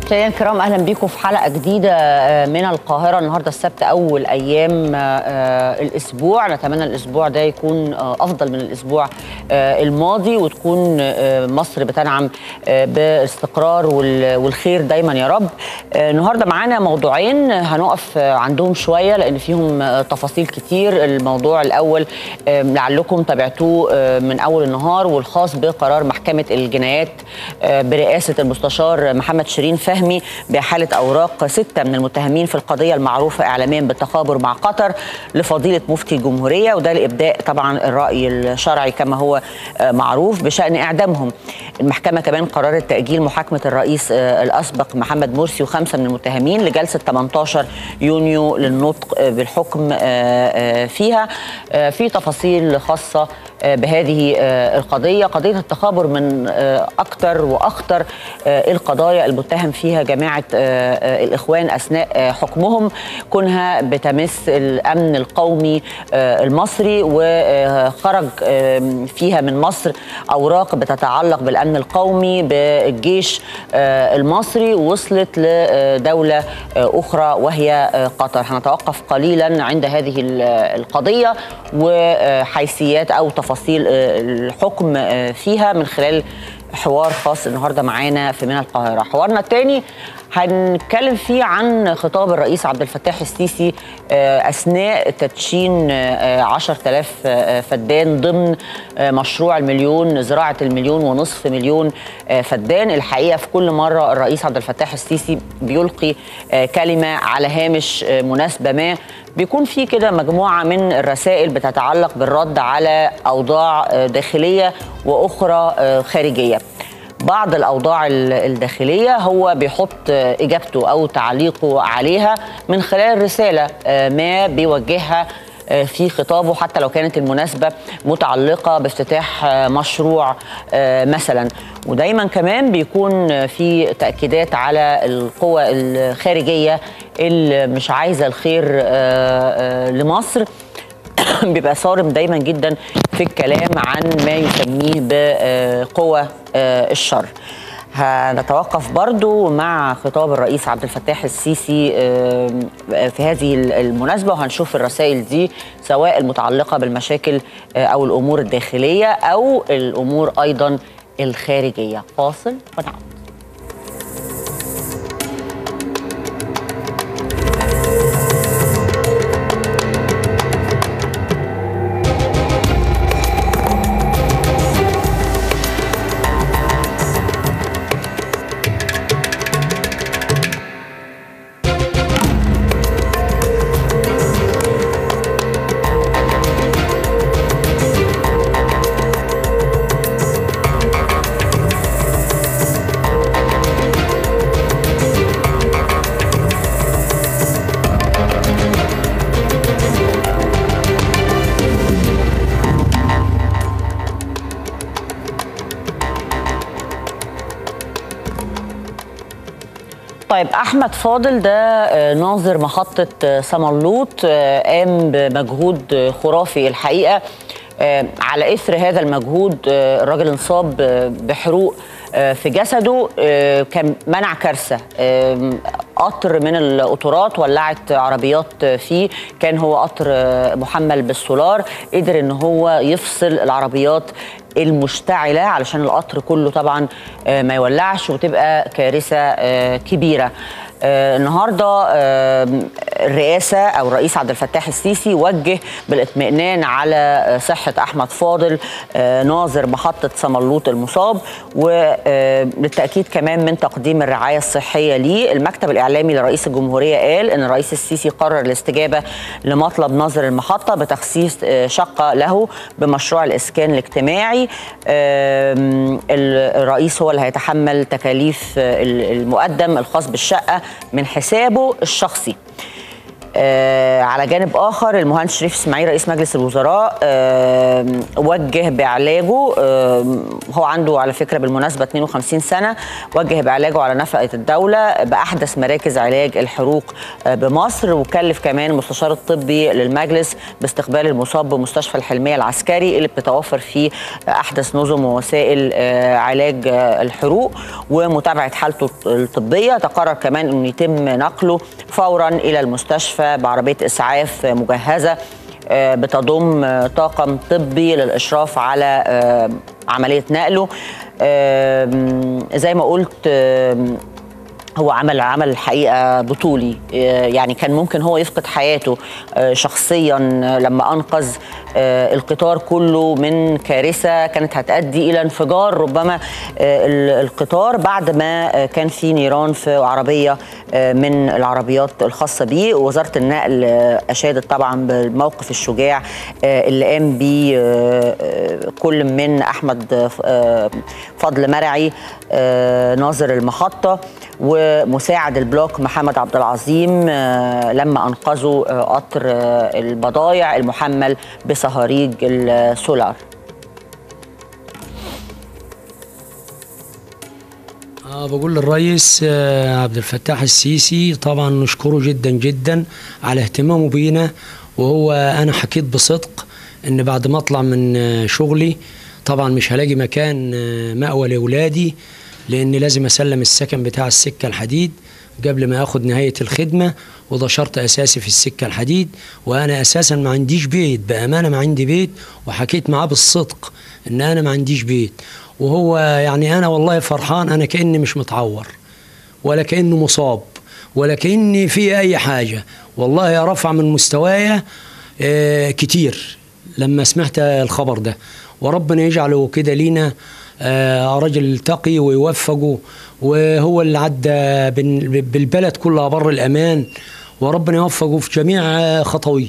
مشاهدينا الكرام اهلا بيكم في حلقه جديده من القاهره النهارده السبت اول ايام الاسبوع نتمنى الاسبوع ده يكون افضل من الاسبوع الماضي وتكون مصر بتنعم باستقرار والخير دايما يا رب النهارده معانا موضوعين هنقف عندهم شويه لان فيهم تفاصيل كتير الموضوع الاول لعلكم تابعتوه من اول النهار والخاص بقرار محكمه الجنايات برئاسه المستشار محمد شيرين فهمي بحالة أوراق ستة من المتهمين في القضية المعروفة إعلاميا بالتخابر مع قطر لفضيلة مفتي الجمهورية وده لإبداء طبعا الرأي الشرعي كما هو معروف بشأن إعدامهم المحكمة كمان قررت تأجيل محاكمة الرئيس الأسبق محمد مرسي وخمسة من المتهمين لجلسة 18 يونيو للنطق بالحكم فيها في تفاصيل خاصة بهذه القضية قضية التخابر من أكثر وأخطر القضايا المتهم فيها جماعة الإخوان أثناء حكمهم كونها بتمس الأمن القومي المصري وخرج فيها من مصر أوراق بتتعلق بالأمن القومي بالجيش المصري وصلت لدولة أخرى وهي قطر هنتوقف قليلا عند هذه القضية وحيثيات أو تفاصيل الحكم فيها من خلال حوار خاص النهارده معانا في من القاهره حوارنا الثاني هنتكلم فيه عن خطاب الرئيس عبد الفتاح السيسي اثناء تدشين 10000 فدان ضمن مشروع المليون زراعه المليون ونصف مليون فدان الحقيقه في كل مره الرئيس عبد الفتاح السيسي بيلقي كلمه على هامش مناسبه ما بيكون في كده مجموعه من الرسائل بتتعلق بالرد على اوضاع داخليه واخرى خارجيه بعض الاوضاع الداخليه هو بيحط اجابته او تعليقه عليها من خلال رساله ما بيوجهها في خطابه حتى لو كانت المناسبة متعلقة بافتتاح مشروع مثلا ودايما كمان بيكون في تأكيدات على القوى الخارجية اللي مش عايزة الخير لمصر بيبقى صارم دايما جدا في الكلام عن ما يسميه بقوى الشر هنتوقف برضو مع خطاب الرئيس عبد الفتاح السيسي في هذه المناسبة وهنشوف الرسائل دي سواء المتعلقة بالمشاكل أو الأمور الداخلية أو الأمور أيضا الخارجية فاصل ونعود طيب احمد فاضل ده ناظر محطه سملوط قام بمجهود خرافي الحقيقه على اثر هذا المجهود الراجل انصاب بحروق في جسده كان منع كارثه قطر من القطورات ولعت عربيات فيه كان هو قطر محمل بالسولار قدر ان هو يفصل العربيات المشتعله علشان القطر كله طبعا ما يولعش وتبقى كارثه كبيره آه النهارده آه الرئاسه او الرئيس عبد الفتاح السيسي وجه بالاطمئنان على صحه احمد فاضل آه ناظر محطه سملوط المصاب وللتاكيد كمان من تقديم الرعايه الصحيه ليه المكتب الاعلامي لرئيس الجمهوريه قال ان الرئيس السيسي قرر الاستجابه لمطلب ناظر المحطه بتخصيص شقه له بمشروع الاسكان الاجتماعي الرئيس هو اللي هيتحمل تكاليف المقدم الخاص بالشقه من حسابه الشخصي آه على جانب اخر المهندس شريف اسماعيل رئيس مجلس الوزراء آه وجه بعلاجه آه هو عنده على فكره بالمناسبه 52 سنه وجه بعلاجه على نفقه الدوله باحدث مراكز علاج الحروق آه بمصر وكلف كمان المستشار الطبي للمجلس باستقبال المصاب بمستشفى الحلميه العسكري اللي بتتوفر فيه احدث نظم ووسائل آه علاج آه الحروق ومتابعه حالته الطبيه تقرر كمان انه يتم نقله فورا الى المستشفى بعربيه اسعاف مجهزه بتضم طاقم طبي للاشراف على عمليه نقله زي ما قلت هو عمل عمل الحقيقه بطولي يعني كان ممكن هو يفقد حياته شخصيا لما انقذ القطار كله من كارثه كانت هتؤدي الى انفجار ربما القطار بعد ما كان في نيران في عربيه من العربيات الخاصه به ووزاره النقل اشادت طبعا بالموقف الشجاع اللي قام به كل من احمد فضل مرعي ناظر المحطه ومساعد البلوك محمد عبد العظيم لما انقذوا قطر البضايع المحمل بصهاريج السولار آه بقول للرئيس آه عبد الفتاح السيسي طبعا نشكره جدا جدا على اهتمامه بينا وهو انا حكيت بصدق ان بعد ما اطلع من آه شغلي طبعا مش هلاقي مكان آه مأوى لاولادي لان لازم اسلم السكن بتاع السكه الحديد قبل ما اخد نهايه الخدمه وده شرط اساسي في السكه الحديد وانا اساسا ما عنديش بيت بامانه ما عندي بيت وحكيت معاه بالصدق ان انا ما عنديش بيت وهو يعني انا والله فرحان انا كاني مش متعور ولا كانه مصاب ولا كاني في اي حاجه والله يا رفع من مستوايا آه كتير لما سمعت الخبر ده وربنا يجعله كده لينا آه رجل تقي ويوفقه وهو اللي عدى بالبلد كلها بر الامان وربنا يوفقه في جميع خطويه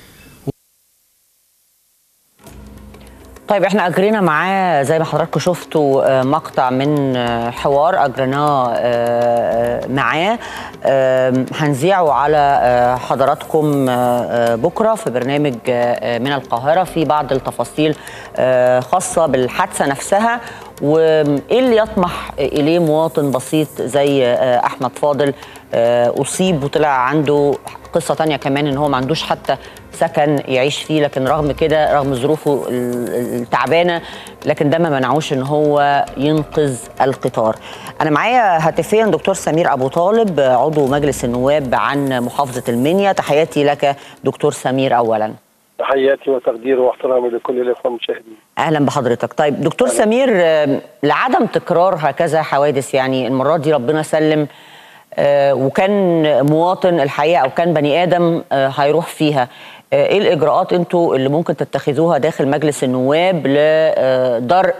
طيب احنا اجرينا معاه زي ما حضراتكم شفتوا مقطع من حوار اجرناه معاه هنذيعه على حضراتكم بكره في برنامج من القاهره في بعض التفاصيل خاصه بالحادثه نفسها وايه اللي يطمح اليه مواطن بسيط زي احمد فاضل اصيب وطلع عنده قصه تانية كمان ان هو ما عندوش حتى سكن يعيش فيه لكن رغم كده رغم ظروفه التعبانه لكن ده ما منعوش ان هو ينقذ القطار. انا معايا هاتفيا دكتور سمير ابو طالب عضو مجلس النواب عن محافظه المنيا تحياتي لك دكتور سمير اولا. تحياتي وتقديري واحترامي لكل الاخوان المشاهدين. اهلا بحضرتك، طيب دكتور أهلا. سمير لعدم تكرار هكذا حوادث يعني المره دي ربنا سلم آه وكان مواطن الحقيقه او كان بني ادم آه هيروح فيها آه ايه الاجراءات انتوا اللي ممكن تتخذوها داخل مجلس النواب لدرء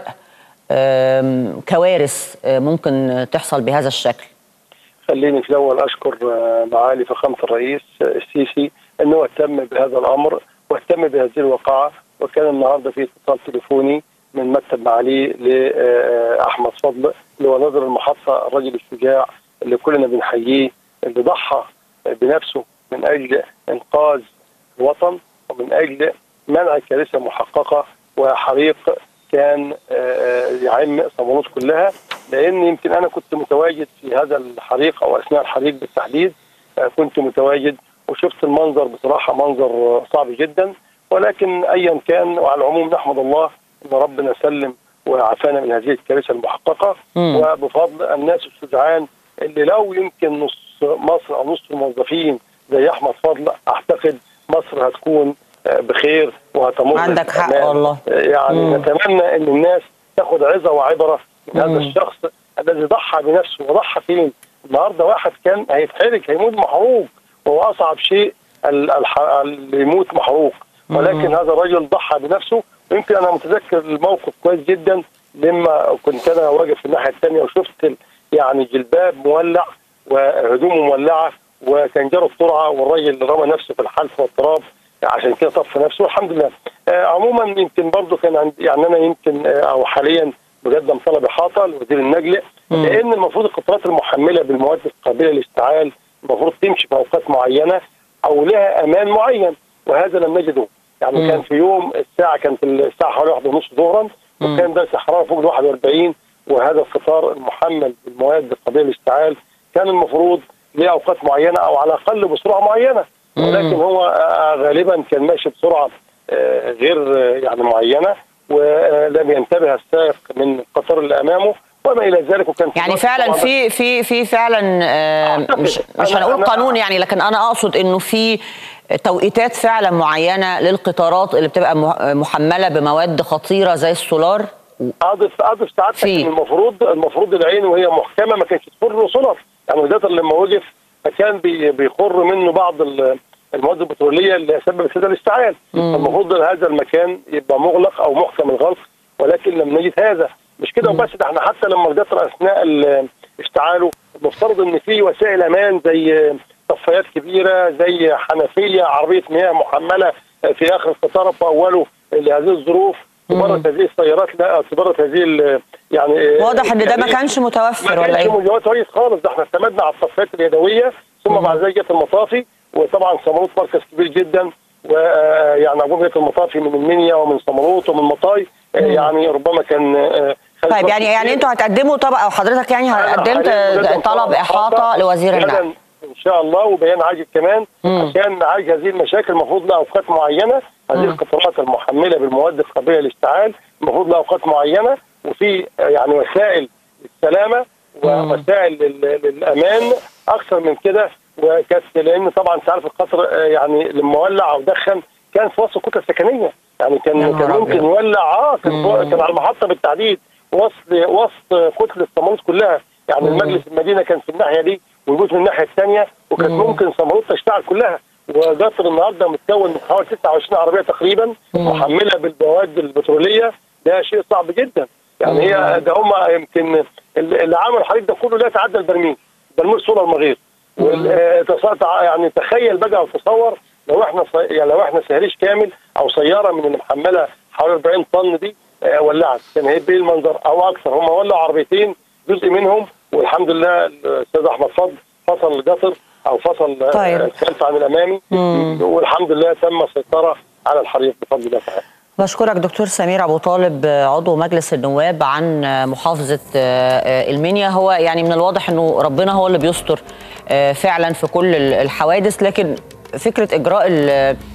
كوارث ممكن تحصل بهذا الشكل خليني في الاول اشكر معالي فخامه الرئيس السيسي انه اهتم بهذا الامر واهتم بهذه الواقعه وكان النهارده في اتصال تليفوني من مكتب معاليه لاحمد فضل اللي هو ناظر المحطه الرجل الشجاع اللي كلنا بنحييه اللي ضحى بنفسه من اجل انقاذ الوطن ومن اجل منع كارثه محققه وحريق كان يعم صمونوس كلها لان يمكن انا كنت متواجد في هذا الحريق او اثناء الحريق بالتحديد كنت متواجد وشفت المنظر بصراحه منظر صعب جدا ولكن ايا كان وعلى العموم نحمد الله ان ربنا سلم وعافانا من هذه الكارثه المحققه م. وبفضل الناس الشجعان اللي لو يمكن نص مصر او نص الموظفين زي احمد فضل اعتقد مصر هتكون بخير وهتمر عندك حق والله يعني مم. نتمنى ان الناس تاخد عظه وعبره من هذا الشخص الذي ضحى بنفسه وضحى فين؟ النهارده واحد كان هيتحرق هيموت محروق وهو اصعب شيء اللي يموت محروق ولكن مم. هذا الرجل ضحى بنفسه ويمكن انا متذكر الموقف كويس جدا لما كنت انا واقف في الناحيه الثانيه وشفت يعني جلباب مولع وهدومه مولعه وكان جاله بسرعه والراجل رمى نفسه في الحلف والتراب عشان كده طفى نفسه والحمد لله آه عموما يمكن برضه كان عندي يعني انا يمكن آه او حاليا بقدم طلب احاطه لوزير النقل لان المفروض القطارات المحمله بالمواد القابله للاشتعال المفروض تمشي في اوقات معينه او لها امان معين وهذا لم نجده يعني مم. كان في يوم الساعه كانت الساعه حوالي واحدة ونص ظهرا وكان درجه الحراره فوق ال 41 وهذا القطار المحمل بالمواد قابله للاشتعال كان المفروض ليه اوقات معينه او على الاقل بسرعه معينه ولكن هو آه، غالبا كان ماشي بسرعه آه، غير آه، يعني معينه ولم ينتبه السائق من القطار اللي امامه وما الى ذلك وكان يعني وقت فعلا طبعاً في في في فعلا آه، أعتقد. مش مش أنا- هنقول أنا- قانون يعني لكن انا اقصد انه في توقيتات فعلا معينه للقطارات اللي بتبقى مح- محمله بمواد خطيره زي السولار اضف اضف سعادتك في. ان المفروض المفروض العين وهي محكمه ما كانتش تخر له سولر يعني القطر لما وقف فكان بي- بيخر منه بعض ال- المواد البتروليه اللي سببت هذا الاشتعال المفروض هذا المكان يبقى مغلق او محكم الغلق ولكن لم نجد هذا مش كده وبس ده احنا حتى لما القطر اثناء ال- اشتعاله المفترض ان في وسائل امان زي طفايات كبيره زي حنفيه عربيه مياه محمله في اخر القطار في اوله لهذه الظروف تبرد هذه السيارات لا تبرد هذه ال- يعني واضح ان ده ما يعني كانش متوفر ما ولا كانش ايه مجهود كويس خالص ده احنا اعتمدنا على التصفيات اليدويه ثم بعد ذلك جت المطافي وطبعا سمروت مركز كبير جدا ويعني عقوبه المطافي من المنيا ومن سمروت ومن مطاي آه، يعني ربما كان آه، خد طيب وقت يعني يعني كتير. انتوا هتقدموا طب او حضرتك يعني أنا قدمت حالياً لازم طلب طلب احاطه لوزير غداً النقل ان شاء الله وبيان عاجل كمان مم. عشان نعالج هذه المشاكل المفروض لها اوقات معينه هذه القطارات المحمله بالمواد القابله للاشتعال المفروض لها اوقات معينه وفي آه، يعني وسائل للسلامه ووسائل لل- للامان اكثر من كده وكانت لان طبعا انت عارف القطر آه، يعني لما ولع او دخن كان في وسط كتله سكنيه يعني يا كان نهار كان ممكن أبيض. يولع اه كان فوق- كان على المحطه بالتحديد وسط وسط كتله سمروت كلها يعني المجلس المدينه كان في الناحيه دي والبيوت من الناحيه الثانيه وكانت ممكن سمروت تشتعل كلها وقطر النهارده متكون من حوالي 26 عربيه تقريبا محمله بالمواد البتروليه ده شيء صعب جدا يعني هي ده هم يمكن اللي اللي عمل الحريق ده كله لا يتعدى البرميل برميل سولار مغير وال- آه، تص- يعني تخيل بقى وتصور لو احنا ص- يعني لو احنا سهريش كامل او سياره من اللي محمله حوالي 40 طن دي آه، ولعت كان هيبقى ايه المنظر او اكثر هم ولعوا عربيتين جزء منهم والحمد لله الاستاذ احمد فضل فصل القطر او فصل آه، طيب. الخلف عن الامامي والحمد لله تم السيطره على الحريق بفضل الله تعالى بشكرك دكتور سمير ابو طالب عضو مجلس النواب عن محافظه المنيا هو يعني من الواضح انه ربنا هو اللي بيستر فعلا في كل الحوادث لكن فكره اجراء ال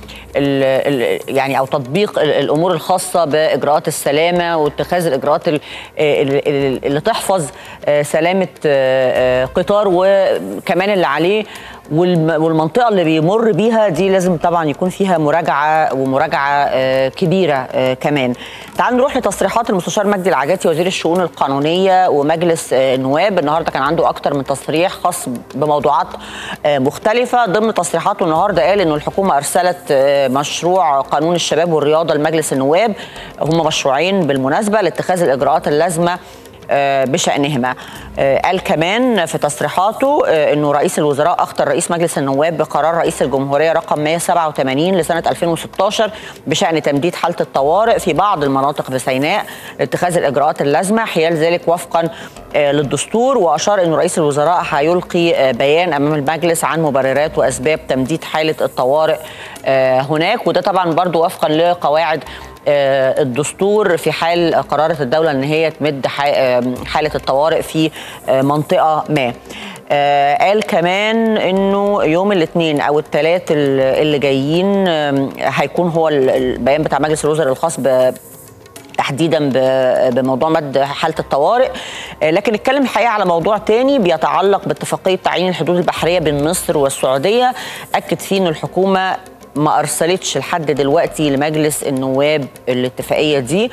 ال ال يعني او تطبيق ال- الامور الخاصه باجراءات السلامه واتخاذ الاجراءات ال- ال- ال- اللي تحفظ آه، سلامه آه، آه، قطار وكمان اللي عليه والم- والمنطقه اللي بيمر بيها دي لازم طبعا يكون فيها مراجعه ومراجعه آه، كبيره آه، كمان. تعالوا نروح لتصريحات المستشار مجدي العجاتي وزير الشؤون القانونيه ومجلس آه، النواب النهارده كان عنده اكتر من تصريح خاص بموضوعات آه، مختلفه ضمن تصريحاته النهارده قال انه الحكومه ارسلت آه، مشروع قانون الشباب والرياضه لمجلس النواب هم مشروعين بالمناسبه لاتخاذ الاجراءات اللازمه آه، بشأنهما آه، قال كمان في تصريحاته آه، أنه رئيس الوزراء أخطر رئيس مجلس النواب بقرار رئيس الجمهورية رقم 187 لسنة 2016 بشأن تمديد حالة الطوارئ في بعض المناطق في سيناء لاتخاذ الإجراءات اللازمة حيال ذلك وفقا آه، للدستور وأشار أنه رئيس الوزراء هيلقي آه، بيان أمام المجلس عن مبررات وأسباب تمديد حالة الطوارئ آه، هناك وده طبعا برضو وفقا لقواعد آه، الدستور في حال قررت الدولة أن هي تمد ح- آه، حالة الطوارئ في آه، منطقة ما آه، قال كمان انه يوم الاثنين او الثلاث اللي جايين آم، هيكون هو ال- البيان بتاع مجلس الوزراء الخاص ب تحديدا ب- بموضوع مد حاله الطوارئ آه، لكن اتكلم الحقيقه على موضوع تاني بيتعلق باتفاقيه تعيين الحدود البحريه بين مصر والسعوديه اكد فيه ان الحكومه ما ارسلتش لحد دلوقتي لمجلس النواب الاتفاقيه دي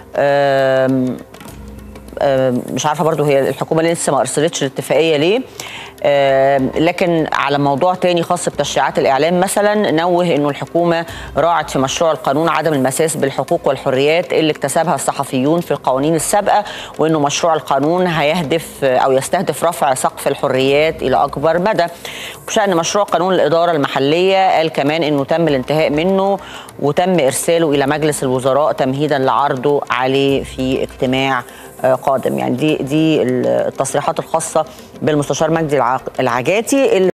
آم، آم، مش عارفه برضو هي الحكومه لسه ما ارسلتش الاتفاقيه ليه آم، لكن على موضوع تاني خاص بتشريعات الاعلام مثلا نوه انه الحكومه راعت في مشروع القانون عدم المساس بالحقوق والحريات اللي اكتسبها الصحفيون في القوانين السابقه وانه مشروع القانون هيهدف او يستهدف رفع سقف الحريات الى اكبر مدى بشان مشروع قانون الاداره المحليه قال كمان انه تم الانتهاء منه وتم ارساله الى مجلس الوزراء تمهيدا لعرضه عليه في اجتماع آه، قادم يعني دي دي التصريحات الخاصه بالمستشار مجدي الع- العجاتي اللي